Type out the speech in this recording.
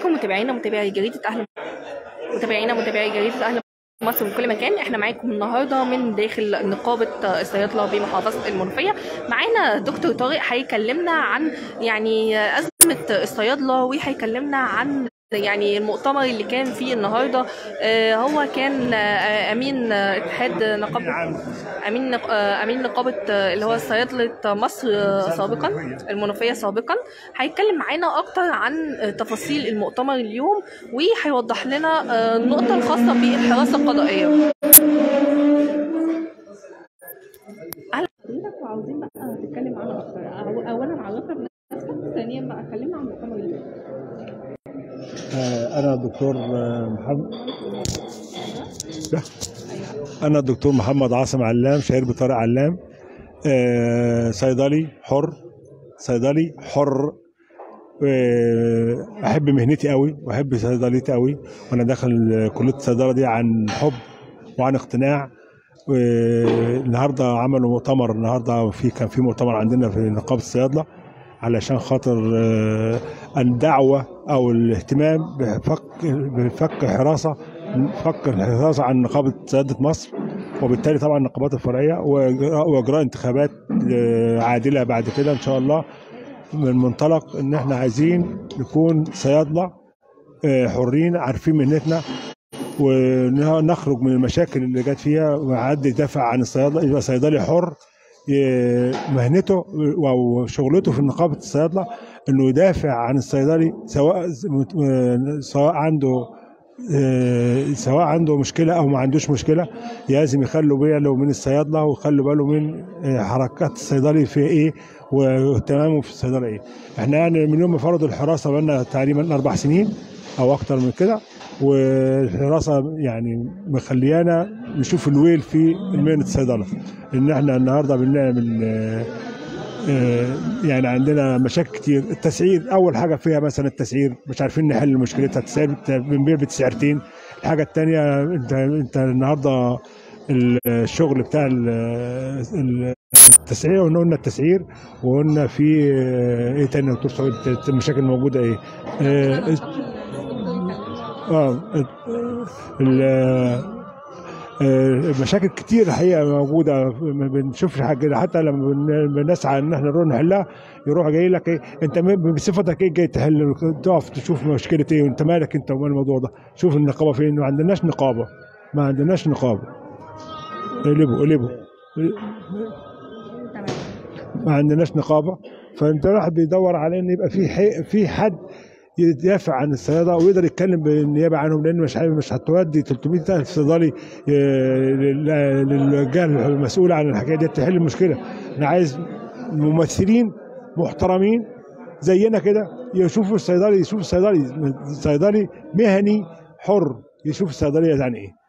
عليكم متابعينا متابعي جريدة أهل متابعينا متابعي جريدة أهل مصر من كل مكان احنا معاكم النهارده من داخل نقابه الصيادله بمحافظه المنوفيه معانا دكتور طارق هيكلمنا عن يعني ازمه الصيادله وهيكلمنا عن يعني المؤتمر اللي كان فيه النهارده آه، هو كان آه، امين آه، اتحاد نقابه امين نق- آه، امين نقابه آه، اللي هو صيادله مصر آه، سابقا المنوفيه سابقا هيتكلم معانا اكتر عن آه، تفاصيل المؤتمر اليوم وهيوضح لنا آه، النقطه الخاصه بالحراسه القضائيه اهلا بحضرتك وعاوزين بقى تتكلم عنه اكتر أو- اولا عرفنا بنفسك ثانيا بقى كلمنا عن المؤتمر اليوم آه، أنا الدكتور آه، محمد لا. أنا الدكتور محمد عاصم علام شهير بطارق علام آه، صيدلي حر صيدلي حر آه، أحب مهنتي قوي وأحب صيدليتي قوي وأنا داخل كلية الصيدلة دي عن حب وعن اقتناع النهارده عملوا مؤتمر النهارده في كان في مؤتمر عندنا في نقابه الصيادله علشان خاطر آه، الدعوه او الاهتمام بفك بفك حراسه فك الحراسه عن نقابه صيادله مصر وبالتالي طبعا النقابات الفرعيه وإجراء- واجراء انتخابات آه، عادله بعد كده ان شاء الله من منطلق ان احنا عايزين نكون صيادله آه، حرين عارفين مهنتنا ونخرج من المشاكل اللي جت فيها وحد يدافع عن الصيادله يبقى صيدلي حر ي- مهنته وشغلته في نقابه الصيادله انه يدافع عن الصيدلي سواء سواء عنده آه، سواء عنده مشكله او ما عندوش مشكله لازم يخلوا باله من الصيادله ويخلوا باله من آه، حركات الصيدلي في ايه واهتمامه في الصيدله ايه. احنا يعني من يوم ما فرضوا الحراسه بقالنا تقريبا اربع سنين او اكتر من كده والحراسه يعني مخليانا نشوف الويل في مهنه الصيدله ان احنا النهارده بنعمل آه، آه، يعني عندنا مشاكل كتير التسعير اول حاجه فيها مثلا التسعير مش عارفين نحل مشكلتها التسعير بت- بنبيع بتسعيرتين الحاجه الثانيه انت انت النهارده الشغل بتاع ال- ال- التسعير قلنا قلنا التسعير وقلنا في آه، ايه تاني يا دكتور سعود المشاكل الموجوده ايه؟ آه، اه ال- آه، مشاكل كتير الحقيقه موجوده ما بنشوفش حاجه حتى لما بن- بنسعى ان احنا نروح نحلها يروح جاي لك ايه انت م- بصفتك ايه جاي تحل تقف تشوف مشكله ايه وانت مالك انت ومال الموضوع ده شوف النقابه فين ما عندناش نقابه ما عندناش نقابه قلبوا قلبوا ما عندناش نقابه فانت الواحد بيدور على ان يبقى في حي... في حد يدافع عن الصيادله ويقدر يتكلم بالنيابه عنهم لان مش هي- مش هتودي 300 الف صيدلي آه، لل- للجهه المسؤوله عن الحكايه دي تحل المشكله انا عايز ممثلين محترمين زينا كده يشوفوا الصيدلي يشوف الصيدلي صيدلي مهني حر يشوف الصيدليه يعني ايه